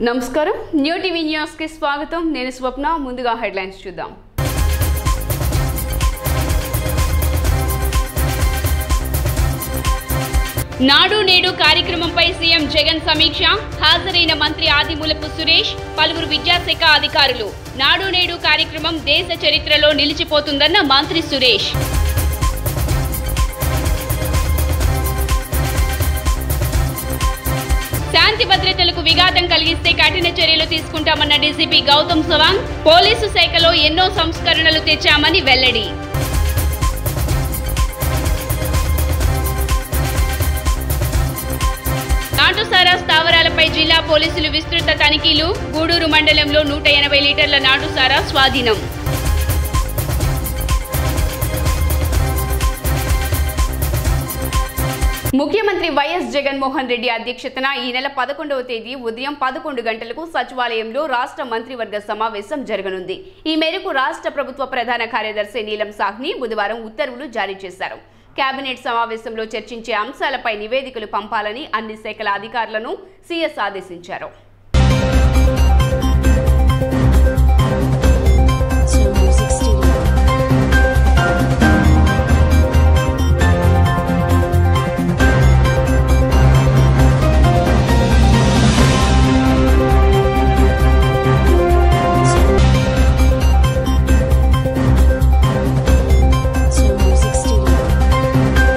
నమస్కారం new TV news కి స్వాగతం నేను స్వప్న ముందుగా హెడ్లైన్స్ చూద్దాం నాడు నేడు కార్యక్రమంపై సీఎం జగన్ సమీక్ష హాజరైన మంత్రి ఆదిమూలపు సురేష్ పలువురు విద్యాశాఖ అధికారులు నాడు నేడు కార్యక్రమం దేశ చరిత్రలో నిలిచిపోతుందన్న మంత్రి సురేష్ శాంతి భద్రతలకు విఘాతం కలిగిస్తే కఠిన చర్యలు తీసుకుంటామన్న డీసీపీ గౌతమ్ సవాంగ్ పోలీసు శాఖలో ఎన్నో సంస్కరణలు తెచ్చామని వెల్లడి నాటుసారా స్థావరాలపై జిల్లా పోలీసులు విస్తృత తనిఖీలు గూడూరు మండలంలో నూట ఎనభై లీటర్ల నాటుసారా స్వాధీనం ముఖ్యమంత్రి వైఎస్ జగన్మోహన్ రెడ్డి అధ్యక్షతన ఈ నెల పదకొండవ తేదీ ఉదయం పదకొండు గంటలకు సచివాలయంలో రాష్ట్ర మంత్రివర్గ సమావేశం జరగనుంది ఈ మేరకు రాష్ట్ర ప్రభుత్వ ప్రధాన కార్యదర్శి నీలం సాహ్ని బుధవారం ఉత్తర్వులు జారీ చేశారు కేబినెట్ సమావేశంలో చర్చించే అంశాలపై నివేదికలు పంపాలని అన్ని శాఖల అధికారులను సీఎస్ ఆదేశించారు to Music Studio. To Music Studio.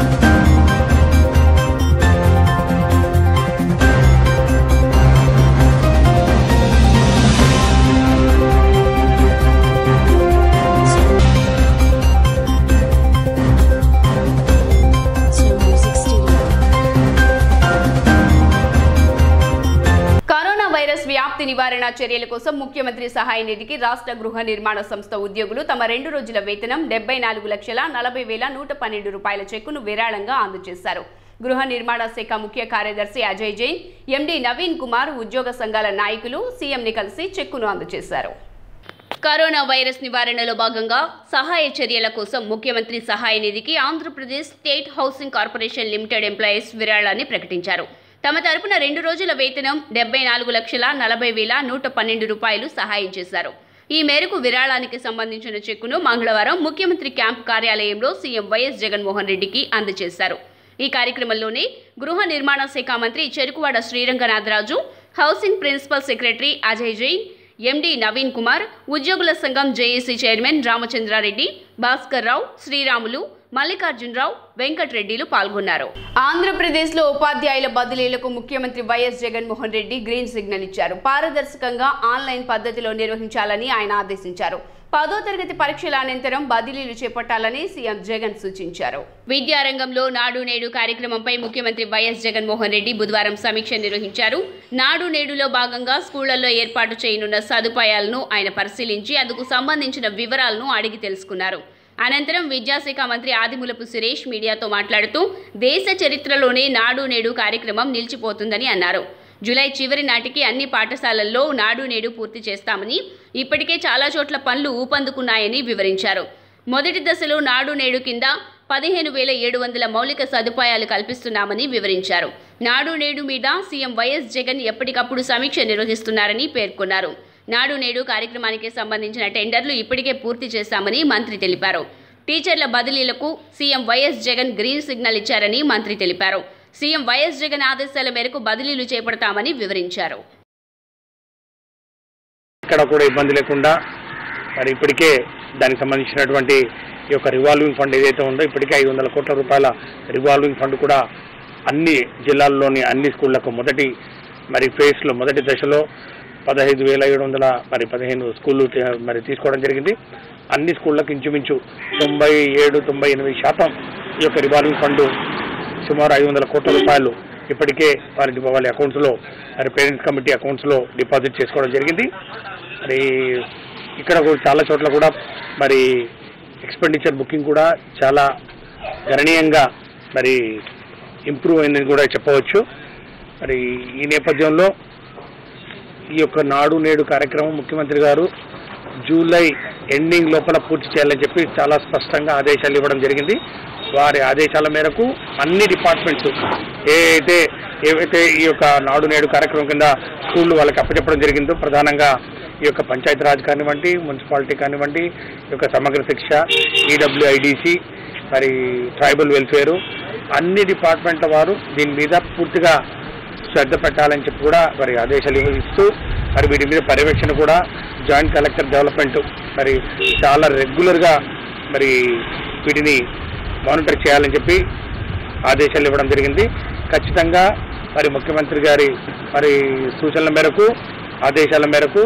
To Music Studio. Corona virus వ్యాప్తి నివారణ చర్యల కోసం ముఖ్యమంత్రి సహాయ నిధికి రాష్ట్ర గృహ నిర్మాణ సంస్థ ఉద్యోగులు తమ రెండు రోజుల వేతనం డెబ్బై నాలుగు లక్షల నలభై వేల నూట పన్నెండు రూపాయల చెక్కును విరాళంగా అందజేశారు గృహ నిర్మాణ శాఖ ముఖ్య కార్యదర్శి అజయ్ జైన్ ఎండి నవీన్ కుమార్ ఉద్యోగ సంఘాల నాయకులు సీఎంని కలిసి చెక్కును అందజేశారు కరోనా వైరస్ నివారణలో భాగంగా సహాయ చర్యల కోసం ముఖ్యమంత్రి సహాయ నిధికి Andhra Pradesh state housing corporation limited employees విరాళాన్ని ప్రకటించారు తమ తరపున రెండు రోజుల వేతనం డెబ్బై నాలుగు లక్షల నలభై వేల నూట పన్నెండు రూపాయలు సహాయం చేశారు ఈ మేరకు విరాళానికి సంబంధించిన చెక్కును మంగళవారం ముఖ్యమంత్రి క్యాంప్ కార్యాలయంలో సీఎం వైఎస్ జగన్మోహన్ రెడ్డికి అందజేశారు ఈ కార్యక్రమంలోనే గృహ నిర్మాణ శాఖ మంత్రి Cherukuvada Sriranganatharaju housing principal secretary Ajay Jain MD Naveen Kumar ఉద్యోగుల సంఘం జేఏసీ చైర్మన్ రామచంద్రారెడ్డి భాస్కర్ రావు శ్రీరాములు మల్లికార్జునరావు వెంకటరెడ్డిలు పాల్గొన్నారు ఆంధ్రప్రదేశ్లో ఉపాధ్యాయుల బదిలీలకు ముఖ్యమంత్రి YS Jaganmohan Reddy green signal ఇచ్చారు పారదర్శకంగా ఆన్లైన్ పద్ధతిలో నిర్వహించాలని ఆయన ఆదేశించారు పదో తరగతి పరీక్షల అనంతరం బదిలీలు చేపట్టాలని సీఎం జగన్ సూచించారు విద్యారంగంలో నాడు నేడు కార్యక్రమంపై ముఖ్యమంత్రి వైఎస్ జగన్మోహన్ రెడ్డి బుధవారం సమీక్ష నిర్వహించారు నాడు నేడులో భాగంగా స్కూళ్లలో ఏర్పాటు చేయనున్న సదుపాయాలను ఆయన పరిశీలించి అందుకు సంబంధించిన వివరాలను అడిగి తెలుసుకున్నారు అనంతరం విద్యాశాఖ మంత్రి ఆదిమూలపు సురేష్ మీడియాతో మాట్లాడుతూ దేశ చరిత్రలోనే నాడు నేడు కార్యక్రమం నిలిచిపోతుందని అన్నారు జూలై చివరి నాటికి అన్ని పాఠశాలల్లో నాడు నేడు పూర్తి చేస్తామని ఇప్పటికే చాలా చోట్ల పనులు ఊపందుకున్నాయని వివరించారు మొదటి దశలో నాడు నేడు కింద పదిహేను వేల ఏడు వందల మౌలిక సదుపాయాలు కల్పిస్తున్నామని వివరించారు నాడు నేడు మీద సీఎం వైఎస్ జగన్ ఎప్పటికప్పుడు సమీక్ష నిర్వహిస్తున్నారని పేర్కొన్నారు నాడు నేడు కార్యక్రమానికి సంబంధించిన టెండర్లు ఇప్పటికే పూర్తి చేశామని మంత్రి తెలిపారు టీచర్ల బదిలీలకు CM YS Jagan green signal ఇచ్చారని మంత్రి తెలిపారు సీఎం వైఎస్ జగన్ ఆదేశాల మేరకు బదిలీలు చేపడతామని వివరించారు ఎక్కడ కూడా ఇబ్బంది లేకుండా మరి ఇప్పటికే దానికి సంబంధించినటువంటి ఈ యొక్క రివాల్వింగ్ ఫండ్ ఏదైతే ఉందో ఇప్పటికే ఐదు వందల కోట్ల రూపాయల రివాల్వింగ్ ఫండ్ కూడా అన్ని జిల్లాల్లోని అన్ని స్కూళ్లకు మొదటి మరి ఫేజ్లో మొదటి దశలో పదహైదు వేల ఏడు వందల మరి పదిహేను స్కూళ్ళు తే- మరి తీసుకోవడం జరిగింది అన్ని స్కూళ్ళకు ఇంచుమించు తొంభై ఏడు తొంభై ఎనిమిది శాతం ఈ యొక్క రివాల్వింగ్ ఫండ్ సుమారు ఐదు వందల కోట్ల రూపాయలు ఇప్పటికే వారి వాళ్ళ అకౌంట్స్లో మరి పేరెంట్స్ కమిటీ అకౌంట్స్లో డిపాజిట్ చేసుకోవడం జరిగింది మరి ఇక్కడ కూడా చాలా చోట్ల కూడా మరి ఎక్స్పెండిచర్ బుకింగ్ కూడా చాలా గణనీయంగా మరి ఇంప్రూవ్ అయిందని కూడా చెప్పవచ్చు మరి ఈ నేపథ్యంలో ఈ యొక్క నాడు నేడు కార్యక్రమం ముఖ్యమంత్రి గారు జూలై ఎండింగ్ లోపల పూర్తి చేయాలని చెప్పి చాలా స్పష్టంగా ఆదేశాలు ఇవ్వడం జరిగింది వారి ఆదేశాల మేరకు అన్ని డిపార్ట్మెంట్స్ ఏదైతే ఏవైతే ఈ యొక్క నాడు నేడు కార్యక్రమం కింద స్కూళ్ళు వాళ్ళకి అప్పచెప్పడం జరిగిందో ప్రధానంగా ఈ యొక్క పంచాయతీరాజ్ కానివ్వండి మున్సిపాలిటీ కానివ్వండి ఈ యొక్క సమగ్ర శిక్ష ఈడబ్ల్యూఐడిసి మరి ట్రైబల్ వెల్ఫేరు అన్ని డిపార్ట్మెంట్ల వారు దీని మీద పూర్తిగా శ్రద్ధ పెట్టాలని చెప్పి కూడా మరి ఆదేశాలు ఇస్తూ మరి వీటి మీద పర్యవేక్షణ కూడా జాయింట్ కలెక్టర్ డెవలప్మెంట్ మరి చాలా రెగ్యులర్గా మరి వీటిని మానిటర్ చేయాలని చెప్పి ఆదేశాలు ఇవ్వడం జరిగింది ఖచ్చితంగా మరి ముఖ్యమంత్రి గారి మరి సూచనల మేరకు ఆదేశాల మేరకు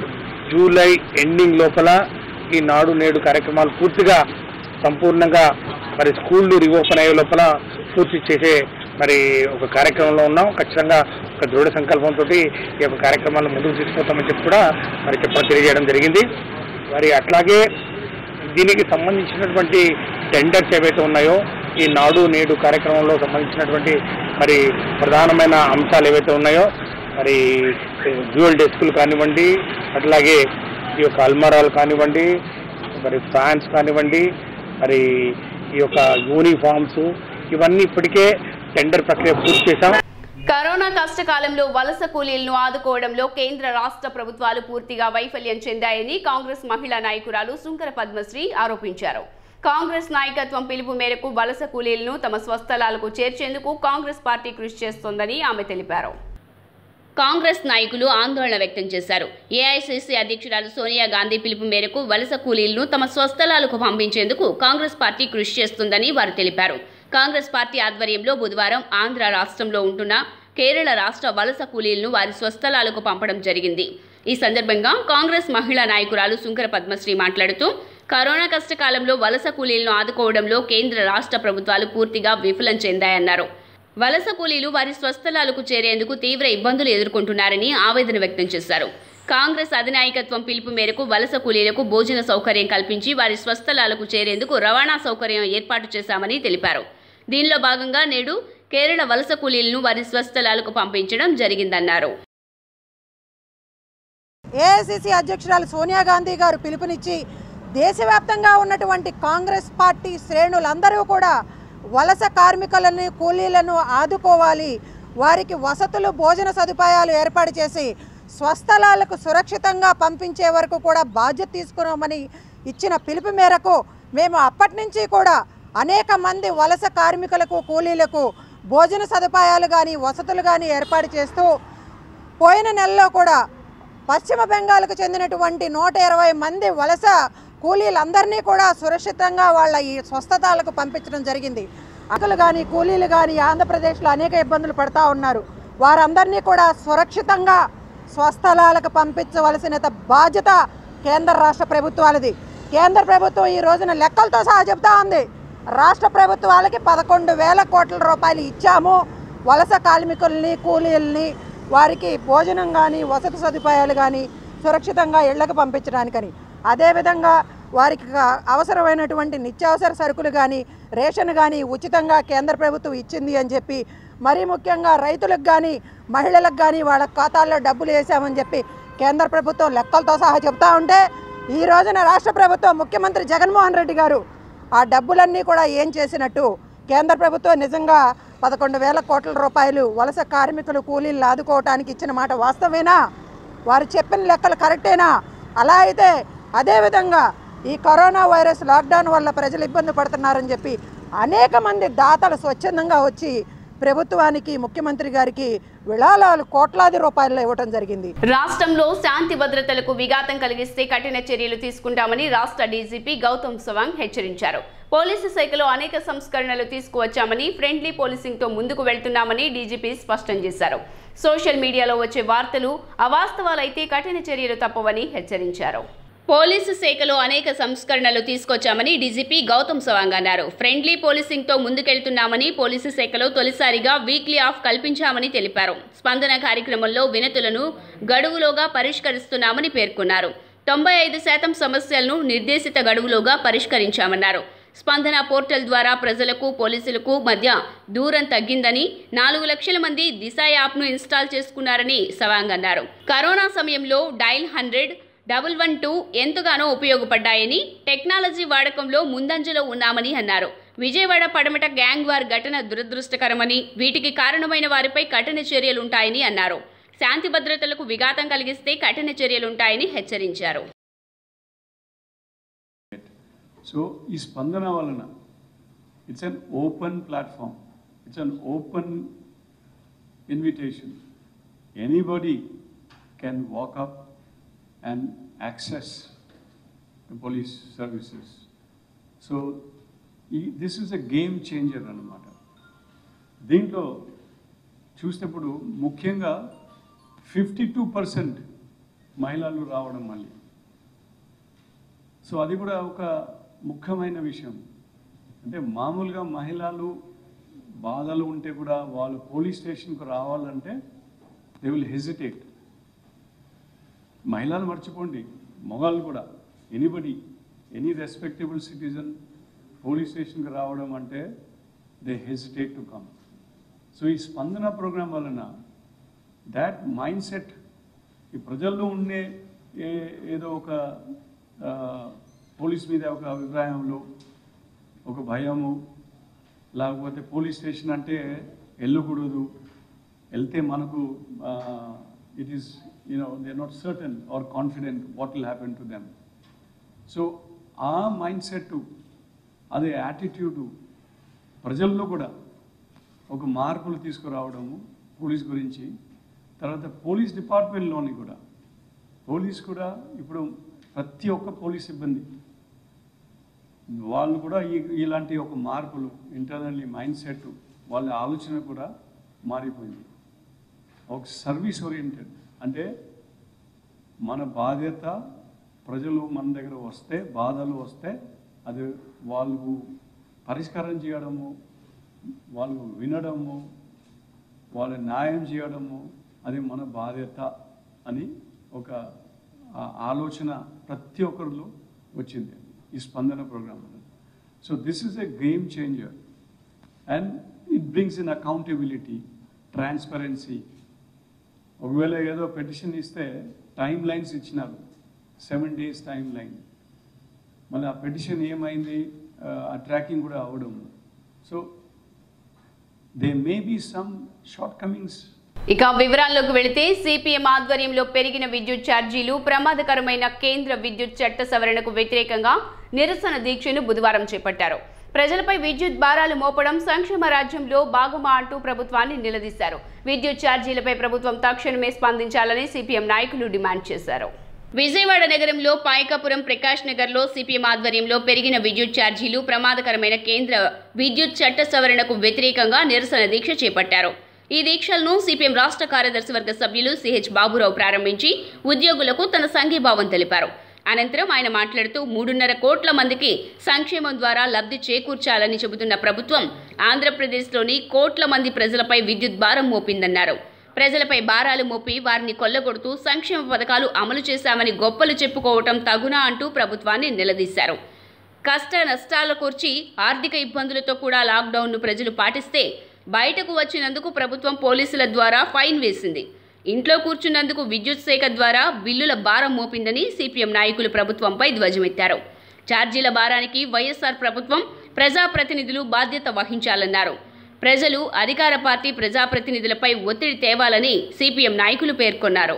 జూలై ఎండింగ్ లోపల ఈ నాడు నేడు కార్యక్రమాలు పూర్తిగా సంపూర్ణంగా మరి స్కూళ్ళు రిఓపెన్ అయ్యే లోపల పూర్తి చేసే మరి ఒక కార్యక్రమంలో ఉన్నాం ఖచ్చితంగా ఒక దృఢ సంకల్పంతో ఈ యొక్క కార్యక్రమాలను ముందుకు తీసుకుపోతామని చెప్పి కూడా మరి చెప్పడం తెలియజేయడం జరిగింది మరి అట్లాగే దీనికి సంబంధించినటువంటి టెండర్స్ ఏవైతే ఉన్నాయో ఈ నాడు నేడు కార్యక్రమంలో సంబంధించినటువంటి మరి ప్రధానమైన అంశాలు ఏవైతే ఉన్నాయో మరి డ్యూయల్ డెస్కులు కానివ్వండి అట్లాగే ఈ యొక్క అల్మారాలు కానివ్వండి మరి ఫ్యాన్స్ కానివ్వండి మరి ఈ యొక్క యూనిఫామ్స్ ఇవన్నీ ఇప్పటికే టెండర్ ప్రక్రియ పూర్తి చేశాం కరోనా కష్టకాలంలో వలస కూలీలను ఆదుకోవడంలో కేంద్ర రాష్ట్ర ప్రభుత్వాలు పూర్తిగా వైఫల్యం చెందాయని కాంగ్రెస్ మహిళా నాయకురాలు సుంకర పద్మశ్రీ ఆరోపించారు కాంగ్రెస్ నాయకత్వం పిలుపు మేరకు వలస కూలీలను తమ స్వస్థలాలకు చేర్చేందుకు కాంగ్రెస్ పార్టీ కృషి చేస్తోందని ఆమె తెలిపారు కాంగ్రెస్ నాయకులు ఆందోళన వ్యక్తం చేశారు ఏఐసిసి అధ్యక్షురాలు సోనియా గాంధీ పిలుపు మేరకు వలస కూలీలను తమ స్వస్థలాలకు పంపించేందుకు కాంగ్రెస్ పార్టీ కృషి చేస్తుందని వారు తెలిపారు కాంగ్రెస్ పార్టీ ఆధ్వర్యంలో బుధవారం ఆంధ్ర రాష్ట్రంలో ఉంటున్న కేరళ రాష్ట్ర వలస కూలీలను వారి స్వస్థలాలకు పంపడం జరిగింది ఈ సందర్భంగా కాంగ్రెస్ మహిళా నాయకురాలు సుంకర పద్మశ్రీ మాట్లాడుతూ కరోనా కష్టకాలంలో వలస కూలీలను ఆదుకోవడంలో కేంద్ర రాష్ట్ర ప్రభుత్వాలు పూర్తిగా విఫలం చెందాయన్నారు వలస కూలీలు వారి స్వస్థలాలకు చేరేందుకు తీవ్ర ఇబ్బందులు ఎదుర్కొంటున్నారని ఆవేదన వ్యక్తం చేశారు కాంగ్రెస్ అధినాయకత్వం పిలుపు మేరకు వలస కూలీలకు భోజన సౌకర్యం కల్పించి వారి స్వస్థలాలకు చేరేందుకు రవాణా సౌకర్యం ఏర్పాటు చేశామని తెలిపారు దీనిలో భాగంగా నేడు కేరళ వలస కూలీలను వారి స్వస్థలాలకు పంపించడం జరిగిందన్నారు ఏఐసిసి అధ్యక్షురాలు సోనియా గాంధీ గారు పిలుపునిచ్చి దేశవ్యాప్తంగా ఉన్నటువంటి కాంగ్రెస్ పార్టీ శ్రేణులందరూ కూడా వలస కార్మికులను కూలీలను ఆదుకోవాలి వారికి వసతులు భోజన సదుపాయాలు ఏర్పాటు చేసి స్వస్థలాలకు సురక్షితంగా పంపించే వరకు కూడా బాధ్యత తీసుకున్నామని ఇచ్చిన పిలుపు మేరకు మేము అప్పటి నుంచి కూడా అనేక మంది వలస కార్మికులకు కూలీలకు భోజన సదుపాయాలు కానీ వసతులు కానీ ఏర్పాటు చేస్తూ పోయిన నెలలో కూడా పశ్చిమ బెంగాల్కు చెందినటువంటి నూట ఇరవై మంది వలస కూలీలందరినీ కూడా సురక్షితంగా వాళ్ళ ఈ స్వస్థతాలకు పంపించడం జరిగింది అకలు కానీ కూలీలు కానీ ఆంధ్రప్రదేశ్లో అనేక ఇబ్బందులు పడతా ఉన్నారు వారందరినీ కూడా సురక్షితంగా స్వస్థలాలకు పంపించవలసిన బాధ్యత కేంద్ర రాష్ట్ర ప్రభుత్వాలది కేంద్ర ప్రభుత్వం ఈ రోజున లెక్కలతో సహా చెప్తా ఉంది రాష్ట్ర ప్రభుత్వాలకి పదకొండు వేల కోట్ల రూపాయలు ఇచ్చాము వలస కార్మికుల్ని కూలీల్ని వారికి భోజనం కానీ వసతి సదుపాయాలు కానీ సురక్షితంగా ఇళ్లకు పంపించడానికని అదేవిధంగా వారికి కా- అవసరమైనటువంటి నిత్యావసర సరుకులు కానీ రేషన్ కానీ ఉచితంగా కేంద్ర ప్రభుత్వం ఇచ్చింది అని చెప్పి మరీ ముఖ్యంగా రైతులకు కానీ మహిళలకు కానీ వాళ్ళ ఖాతాల్లో డబ్బులు వేసామని చెప్పి కేంద్ర ప్రభుత్వం లెక్కలతో సహా చెప్తా ఉంటే ఈ రోజున రాష్ట్ర ప్రభుత్వం ముఖ్యమంత్రి జగన్మోహన్ రెడ్డి గారు ఆ డబ్బులన్నీ కూడా ఏం చేసినట్టు కేంద్ర ప్రభుత్వం నిజంగా పదకొండు వేల కోట్ల రూపాయలు వలస కార్మికులు కూలీలు ఆదుకోవటానికి ఇచ్చిన మాట వాస్తవేనా వారు చెప్పిన లెక్కలు కరెక్టేనా అలా అయితే అదేవిధంగా ఈ కరోనా వైరస్ లాక్డౌన్ వల్ల ప్రజలు ఇబ్బంది పడుతున్నారని చెప్పి అనేక మంది దాతలు స్వచ్ఛందంగా వచ్చి ప్రభుత్వానికి ముఖ్యమంత్రి గారికి విళాళాలు కోట్లాది రూపాయలు ఇవ్వటం జరిగింది రాష్ట్రంలో శాంతి భద్రతలకు విఘాతం కలిగిస్తే కఠిన చర్యలు తీసుకుంటామని రాష్ట్ర డీజీపీ గౌతమ్ సవాంగ్ హెచ్చరించారు పోలీసు శాఖలో అనేక సంస్కరణలు తీసుకువచ్చామని ఫ్రెండ్లీ పోలీసింగ్తో ముందుకు వెళ్తున్నామని డీజీపీ స్పష్టం చేశారు సోషల్ మీడియాలో వచ్చే వార్తలు అవాస్తవాలైతే కఠిన చర్యలు తప్పవని హెచ్చరించారు పోలీసు శాఖలో అనేక సంస్కరణలు తీసుకొచ్చామని డీజీపీ గౌతమ్ సవాంగ్ అన్నారు ఫ్రెండ్లీ పోలీసింగ్తో ముందుకెళ్తున్నామని పోలీసు శాఖలో తొలిసారిగా వీక్లీ ఆఫ్ కల్పించామని తెలిపారు స్పందన కార్యక్రమంలో వినతులను గడువులోగా పరిష్కరిస్తున్నామని పేర్కొన్నారు తొంభై ఐదు శాతం సమస్యలను నిర్దేశిత గడువులోగా పరిష్కరించామన్నారు స్పందన పోర్టల్ ద్వారా ప్రజలకు పోలీసులకు మధ్య దూరం తగ్గిందని నాలుగు లక్షల మంది దిశ యాప్ను ఇన్స్టాల్ చేసుకున్నారని సవాంగ్ అన్నారు కరోనా సమయంలో dial hundred double one two ఎంతగానో ఉపయోగపడ్డాయని టెక్నాలజీ వాడకంలో ముందంజలో ఉన్నామని అన్నారు విజయవాడ పడమట గ్యాంగ్ వార్ ఘటన దురదృష్టకరమని వీటికి కారణమైన వారిపై కఠిన చర్యలుంటాయని అన్నారు శాంతి భద్రతలకు విఘాతం కలిగిస్తే కఠిన చర్యలుంటాయని హెచ్చరించారు సో ఈ స్పందన వలన it's an open platform it's an open invitation anybody can walk up and access police services so ఈ this is a game changer అన్నమాట దీంట్లో చూసినప్పుడు ముఖ్యంగా ఫిఫ్టీ టూ పర్సెంట్ మహిళలు రావడం మళ్ళీ సో అది కూడా ఒక ముఖ్యమైన విషయం అంటే మామూలుగా మహిళలు బాధలు ఉంటే కూడా వాళ్ళు పోలీస్ స్టేషన్కు రావాలంటే దే విల్ హెజిటేట్ మహిళలు మర్చిపోండి మగవాళ్ళు కూడా anybody any respectable citizen police స్టేషన్కి రావడం అంటే they hesitate to come so ఈ స్పందన ప్రోగ్రాం వలన దాట్ మైండ్ సెట్ ఈ ప్రజల్లో ఉండే ఏ ఏదో ఒక ఆ, పోలీస్ మీద ఒక అభిప్రాయంలో ఒక భయము లేకపోతే పోలీస్ స్టేషన్ అంటే వెళ్ళకూడదు వెళ్తే మనకు it is you know they not certain or confident what will happen to them so ఆ మైండ్ సెట్ అదే యాటిట్యూడు ప్రజల్లో కూడా ఒక మార్పులు తీసుకురావడము పోలీస్ గురించి తర్వాత పోలీస్ డిపార్ట్మెంట్లోని కూడా పోలీస్ కూడా ఇప్పుడు ప్రతి ఒక్క పోలీస్ సిబ్బంది వాళ్ళు కూడా ఈ ఇలాంటి ఒక మార్పులు ఇంటర్నల్లీ మైండ్ సెట్ వాళ్ళ ఆలోచన కూడా మారిపోయింది ఒక సర్వీస్ ఓరియంటెడ్ అంటే మన బాధ్యత ప్రజలు మన దగ్గర వస్తే బాధలు వస్తే అది వాళ్ళు పరిష్కారం చేయడము వాళ్ళు వినడము వాళ్ళ న్యాయం చేయడము అది మన బాధ్యత అని ఒక ఆ ఆలోచన ప్రతి ఒక్కరిలో వచ్చింది ఈ స్పందన programme so this is a game changer and it brings in accountability transparency ఒకవేళ ఏదో పెటిషన్ ఇస్తే టైం లైన్స్ ఇచ్చినారు సెవెన్ డేస్ టైం లైన్ మళ్ళీ ఆ పెటిషన్ ఏమైంది ఆ ట్రాకింగ్ కూడా అవ్వడం so they may be some shortcomings ఇక వివరాల్లోకి వెళితే సిపిఎం ఆధ్వర్యంలో పెరిగిన విద్యుత్ ఛార్జీలు ప్రమాదకరమైన కేంద్ర విద్యుత్ చట్ట సవరణకు వ్యతిరేకంగా నిరసన దీక్షను బుధవారం చేపట్టారు ప్రజలపై విద్యుత్ భారాలు మోపడం సంక్షేమ రాజ్యంలో భాగమా అంటూ ప్రభుత్వాన్ని నిలదీశారు విద్యుత్ ఛార్జీలపై ప్రభుత్వం తక్షణమే స్పందించాలని సిపిఎం నాయకులు డిమాండ్ చేశారు విజయవాడ నగరంలో పాయకాపురం ప్రకాష్ నగర్లో సిపిఎం ఆధ్వర్యంలో పెరిగిన విద్యుత్ ఛార్జీలు ప్రమాదకరమైన కేంద్ర విద్యుత్ చట్ట సవరణకు వ్యతిరేకంగా నిరసన దీక్ష చేపట్టారు ఈ దీక్షలను సిపిఎం రాష్ట్ర కార్యదర్శి వర్గ సభ్యులు సిహెచ్ బాబురావు ప్రారంభించి ఉద్యోగులకు తన సంఘీభావం తెలిపారు అనంతరం ఆయన మాట్లాడుతూ మూడున్నర కోట్ల మందికి సంక్షేమం ద్వారా లబ్ధి చేకూర్చాలని చెబుతున్న ప్రభుత్వం ఆంధ్రప్రదేశ్లోని కోట్ల మంది ప్రజలపై విద్యుత్ భారం మోపిందన్నారు ప్రజలపై భారాలు మోపి వారిని కొల్లగొడుతూ సంక్షేమ పథకాలు అమలు చేశామని గొప్పలు చెప్పుకోవటం తగునా అంటూ ప్రభుత్వాన్ని నిలదీశారు కష్ట నష్టాల కూర్చి ఆర్థిక ఇబ్బందులతో కూడా లాక్డౌన్ను ప్రజలు పాటిస్తే బయటకు వచ్చినందుకు ప్రభుత్వం పోలీసుల ద్వారా ఫైన్ వేసింది ఇంట్లో కూర్చున్నందుకు విద్యుత్ శాఖ ద్వారా బిల్లుల భారం మోపిందని సిపిఎం నాయకులు ప్రభుత్వంపై ధ్వజమెత్తారు ఛార్జీల భారానికి వైఎస్ఆర్ ప్రభుత్వం ప్రజాప్రతినిధులు బాధ్యత వహించాలన్నారు ప్రజలు అధికార పార్టీ ప్రజాప్రతినిధులపై ఒత్తిడి తేవాలని సిపిఎం నాయకులు పేర్కొన్నారు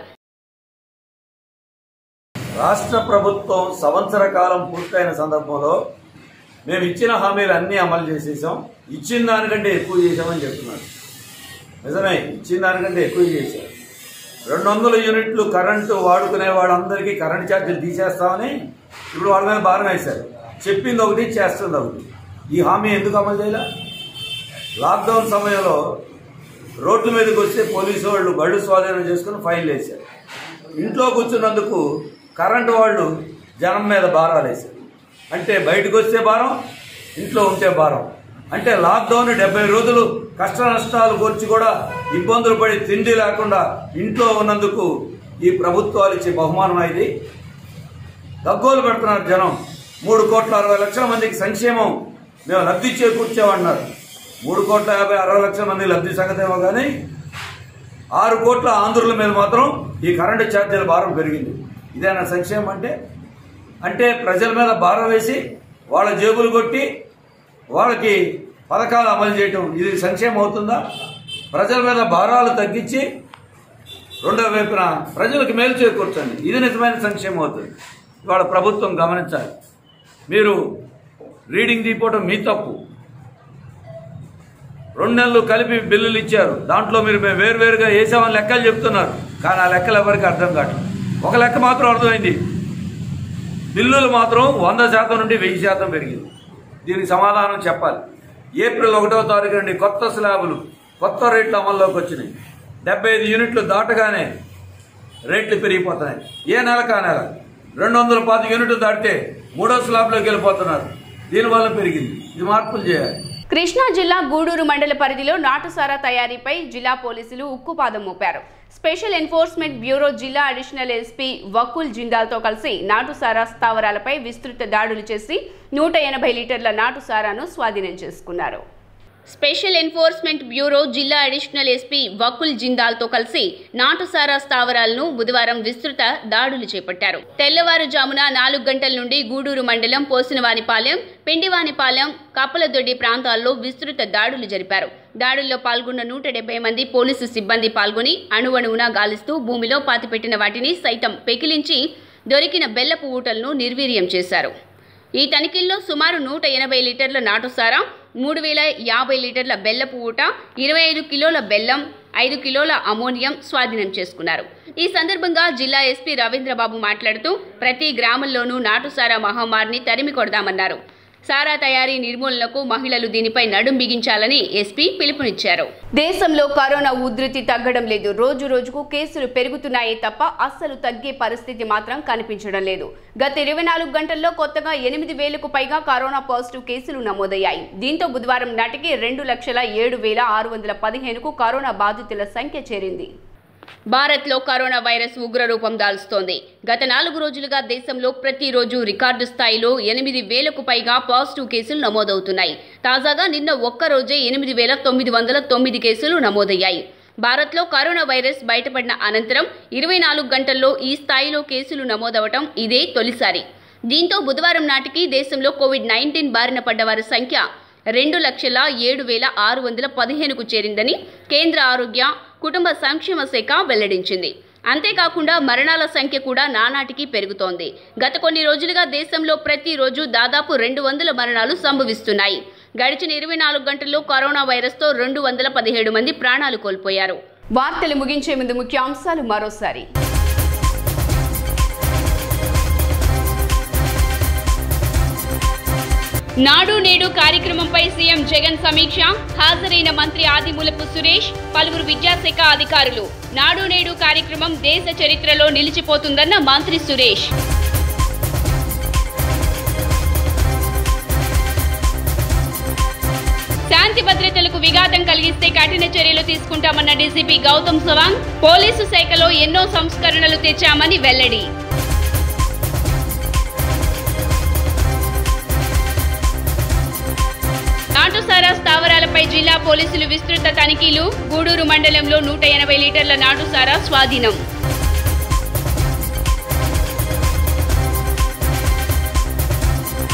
రాష్ట్ర ప్రభుత్వం సంవత్సర కాలం పూర్తయిన సందర్భంలో మేము ఇచ్చిన హామీలు అన్నీ అమలు చేసేసాం ఇచ్చిన దానికంటే ఎక్కువ చేసామని చెప్తున్నారు నిజమే ఇచ్చిన దానికంటే ఎక్కువ చేశారు రెండు వందల యూనిట్లు కరెంటు వాడుకునే వాళ్ళందరికీ కరెంట్ ఛార్జీలు తీసేస్తామని ఇప్పుడు వాళ్ళ మీద భారం వేశారు చెప్పింది ఒకటి చేస్తుంది ఒకటి ఈ హామీ ఎందుకు అమలు చేయాల లాక్డౌన్ సమయంలో రోడ్ల మీదకి వస్తే పోలీసు వాళ్ళు బళ్ళు స్వాధీనం చేసుకుని ఫైన్లు వేశారు ఇంట్లో కూర్చున్నందుకు కరెంటు వాళ్ళు జనం మీద భారాలు వేశారు అంటే బయటకు వస్తే భారం ఇంట్లో ఉంటే భారం అంటే లాక్డౌన్ డెబ్బై రోజులు కష్ట నష్టాలు కూర్చి కూడా ఇబ్బందులు పడి తిండి లేకుండా ఇంట్లో ఉన్నందుకు ఈ ప్రభుత్వాలు ఇచ్చే బహుమానం ఇది దగ్గోలు పెడుతున్నారు జనం మూడు కోట్ల అరవై లక్షల మందికి సంక్షేమం మేము లబ్ధి చేకూర్చామన్నారు మూడు కోట్ల యాభై అరవై లక్షల మంది లబ్ధి సంగతేమో కానీ ఆరు కోట్ల ఆంధ్రుల మీద మాత్రం ఈ కరెంటు ఛార్జీల భారం పెరిగింది ఇదేనా సంక్షేమం అంటే అంటే ప్రజల మీద భారం వేసి వాళ్ళ జేబులు కొట్టి వాళ్ళకి పథకాలు అమలు చేయటం ఇది సంక్షేమం అవుతుందా ప్రజల మీద భారాలు తగ్గించి రెండో వైపున ప్రజలకు మేలు చేకూర్చండి ఇది నిజమైన సంక్షేమం అవుతుంది ఇవాళ ప్రభుత్వం గమనించాలి మీరు రీడింగ్ తీపోవటం మీ తప్పు రెండు నెలలు కలిపి బిల్లులు ఇచ్చారు దాంట్లో మీరు మేము వేరువేరుగా వేసామని లెక్కలు చెప్తున్నారు కానీ ఆ లెక్కలు ఎవరికి అర్థం కావట్లేదు ఒక లెక్క మాత్రం అర్థమైంది బిల్లులు మాత్రం వంద శాతం నుండి వెయ్యి శాతం పెరిగింది దీనికి సమాధానం చెప్పాలి ఏప్రిల్ ఒకటో తారీఖు నుండి కొత్త స్లాబులు కొత్త రేట్లు అమల్లోకి వచ్చినాయి డెబ్బై ఐదు యూనిట్లు దాటగానే రేట్లు పెరిగిపోతున్నాయి ఏ నెల కా నెల రెండు వందల పాతి యూనిట్లు దాటితే మూడో స్లాబ్లోకి వెళ్ళిపోతున్నారు దీనివల్ల పెరిగింది ఇది మార్పులు చేయాలి కృష్ణా జిల్లా గూడూరు మండల పరిధిలో నాటుసారా తయారీపై జిల్లా పోలీసులు ఉక్కుపాదం మోపారు స్పెషల్ ఎన్ఫోర్స్మెంట్ బ్యూరో జిల్లా అడిషనల్ ఎస్పీ వకుల్ జిందాల్తో కలిసి నాటుసారా స్థావరాలపై విస్తృత దాడులు చేసి నూట ఎనభై లీటర్ల నాటుసారాను స్వాధీనం చేసుకున్నారు స్పెషల్ ఎన్ఫోర్స్మెంట్ బ్యూరో జిల్లా అడిషనల్ ఎస్పీ వకుల్ జిందాల్తో కలిసి నాటుసారా స్థావరాలను బుధవారం విస్తృత దాడులు చేపట్టారు తెల్లవారుజామున నాలుగు గంటల నుండి గూడూరు మండలం పోసినవానిపాలెం పిండివానిపాలెం కప్పలదొడ్డి ప్రాంతాల్లో విస్తృత దాడులు జరిపారు దాడుల్లో పాల్గొన్న నూట డెబ్బై మంది పోలీసు సిబ్బంది పాల్గొని అణువణువున గాలిస్తూ భూమిలో పాతిపెట్టిన వాటిని సైతం పెకిలించి దొరికిన బెల్లపు ఊటలను నిర్వీర్యం చేశారు ఈ తనిఖీల్లో సుమారు నూట ఎనభై లీటర్ల నాటుసారా మూడు వేల యాభై లీటర్ల బెల్లపు ఊట ఇరవై ఐదు కిలోల బెల్లం ఐదు కిలోల అమోనియం స్వాధీనం చేసుకున్నారు ఈ సందర్భంగా జిల్లా ఎస్పీ రవీంద్రబాబు మాట్లాడుతూ ప్రతి గ్రామంలోనూ నాటుసారా మహమ్మారిని తరిమి కొడదామన్నారు సారా తయారీ నిర్మూలనకు మహిళలు దీనిపై నడుం బిగించాలని ఎస్పీ పిలుపునిచ్చారు దేశంలో కరోనా ఉధృతి తగ్గడం లేదు రోజు రోజుకు కేసులు పెరుగుతున్నాయే తప్ప అస్సలు తగ్గే పరిస్థితి మాత్రం కనిపించడం లేదు గత ఇరవై నాలుగు గంటల్లో కొత్తగా ఎనిమిది వేలకు పైగా కరోనా పాజిటివ్ కేసులు నమోదయ్యాయి దీంతో బుధవారం నాటికి రెండు లక్షల ఏడు వేల ఆరు వందల పదిహేనుకు కరోనా బాధితుల సంఖ్య చేరింది భారత్లో కరోనా వైరస్ ఉగ్రరూపం దాల్స్తోంది గత నాలుగు రోజులుగా దేశంలో ప్రతిరోజు రికార్డు స్థాయిలో ఎనిమిది వేలకు పైగా పాజిటివ్ కేసులు నమోదవుతున్నాయి తాజాగా నిన్న ఒక్క రోజే ఎనిమిది వేల తొమ్మిది వందల తొమ్మిది కేసులు నమోదయ్యాయి భారత్లో కరోనా వైరస్ బయటపడిన అనంతరం ఇరవై నాలుగు గంటల్లో ఈ స్థాయిలో కేసులు నమోదవటం ఇదే తొలిసారి దీంతో బుధవారం నాటికి దేశంలో కోవిడ్ నైన్టీన్ బారిన పడ్డ వారి సంఖ్య రెండు లక్షల ఏడు వేల ఆరు వందల పదిహేనుకు చేరిందని కేంద్ర ఆరోగ్య కుటుంబ సంక్షేమ శాఖ వెల్లడించింది అంతేకాకుండా మరణాల సంఖ్య కూడా నానాటికి పెరుగుతోంది గత కొన్ని రోజులుగా దేశంలో ప్రతిరోజు దాదాపు రెండు వందల మరణాలు సంభవిస్తున్నాయి గడిచిన ఇరవై నాలుగు గంటల్లో కరోనా వైరస్తో రెండు వందల పదిహేడు మంది ప్రాణాలు కోల్పోయారు వార్తలు ముగించే ముందు ముఖ్యాంశాలు మరోసారి నాడు నేడు కార్యక్రమంపై సీఎం జగన్ సమీక్ష హాజరైన మంత్రి ఆదిమూలపు సురేష్ పలువురు విద్యాశాఖ అధికారులు నాడు నేడు కార్యక్రమం దేశ చరిత్రలో నిలిచిపోతుందన్న మంత్రి సురేష్ శాంతి భద్రతలకు విఘాతం కలిగిస్తే కఠిన చర్యలు తీసుకుంటామన్న డీసీపీ గౌతమ్ సవాంగ్ పోలీసు శాఖలో ఎన్నో సంస్కరణలు తెచ్చామని వెల్లడి నాటుసారా స్థావరాలపై జిల్లా పోలీసులు విస్తృత తనిఖీలు గూడూరు మండలంలో నూట ఎనభై లీటర్ల నాటుసారా స్వాధీనం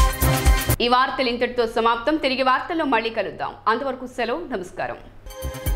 ఈ వార్తలు ఇంతటితో సమాప్తం తిరిగి వార్తల్లో మళ్ళీ కలుద్దాం అంతవరకు సెలవు నమస్కారం